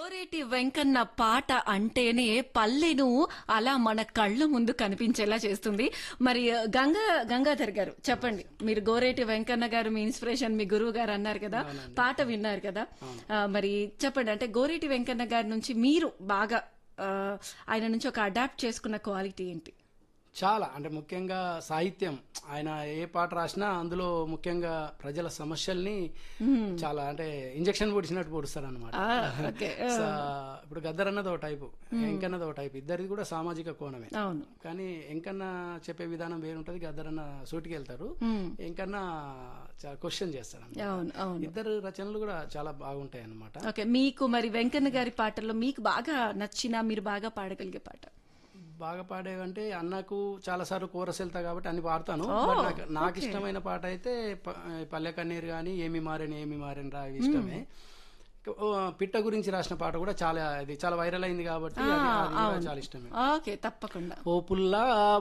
గోరేటి వెంకన్న పాట అంటేనే పల్లెను అలా మన కళ్ళ ముందు కనిపించేలా చేస్తుంది మరి గంగా గంగాధర్ గారు చెప్పండి మీరు గోరేటి వెంకన్న గారు మీ ఇన్స్పిరేషన్ మీ గురువు గారు అన్నారు కదా పాట విన్నారు కదా ఆ, మరి చెప్పండి అంటే గోరేటి వెంకన్న గారి నుంచి మీరు బాగా ఆ, ఆయన నుంచి ఒక అడాప్ట్ చేసుకున్న క్వాలిటీ ఏంటి చాలా అంటే ముఖ్యంగా సాహిత్యం ఆయన ఏ పాట రాసినా అందులో ముఖ్యంగా ప్రజల సమస్యల్ని చాలా అంటే ఇంజక్షన్ పొడిచినట్టు పొడుస్తారు అనమాట ఆ, ఓకే ఇప్పుడు గద్దర్ అన్నది ఒక టైపు ఎంకన్నది ఒక టైపు ఇద్దరిది కూడా సామాజిక కోణమే అవును కానీ ఎంకన్న చెప్పే విధానం వేరుంటది గద్దర్ అన్న సూటికి వెళ్తారు ఎంకన్న క్వశ్చన్ చేస్తారు అన్నమాట. అవును అవును ఇద్దరు రచనలు కూడా చాలా బాగుంటాయి అన్నమాట ఓకే మీకు మరి వెంకన్న గారి పాటల్లో మీకు బాగా నచ్చిన మీరు బాగా పాడగలిగే పాట బాగా పాడేవంటే అన్నకు చాలా సార్లు కోరస్ వెళ్తా కాబట్టి అన్ని పాడతాను బట్ నాకు నాకు ఇష్టమైన పాట అయితే ప- పల్లె కన్నీరు కానీ ఏమి మారేని ఏమి మారేని రా ఇవి ఇష్టమే ఓ, పిట్ట గురించి రాసిన పాట కూడా చాలా ఇది చాలా వైరల్ అయింది కాబట్టి అది అది కూడా చాలా ఇష్టమే ఓకే తప్పకుండా ఓ పుల్లా